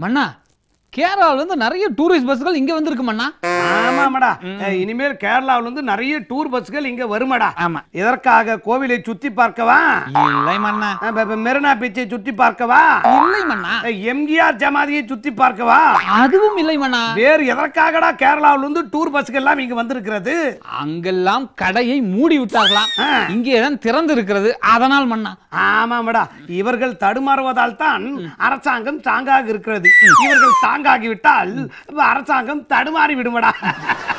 மண்ணா கேரளால இருந்து நிறைய டூரிஸ்ட் பஸ்கள் இங்க வந்திருக்கு மண்ணா ஆமாமடா அஹ், இனிமேல் கேரளாவுல இருந்து நிறைய டூர் பஸ்கள் இங்க வருமாடா ஆமா. இதற்காக கோவிலை சுத்தி பார்க்கவா இல்லை மண்ணா அஹ், ப- ப- மெரினா பீச்சை சுத்தி பார்க்கவா இல்லை மண்ணா அஹ், எம்ஜிஆர் ஜமாதியை சுத்தி பார்க்கவா அதுவும் இல்லை மண்ணா வேறு எதற்காகடா கேரளாவுல இருந்து டூர் பஸ்கள் எல்லாம் இங்க வந்திருக்கிறது அங்கெல்லாம் கடையை மூடி விட்டார்களாம் ஆ. இங்கே தான் திறந்து இருக்கிறது அதனால் மண்ணா ஆமாமடா இவர்கள் தடுமாறுவதால் தான் அரசாங்கம் தாங்காக இருக்கிறது இவர்கள் தாங்காகி விட்டால் அரசாங்கம் தடுமாறி விடுமடா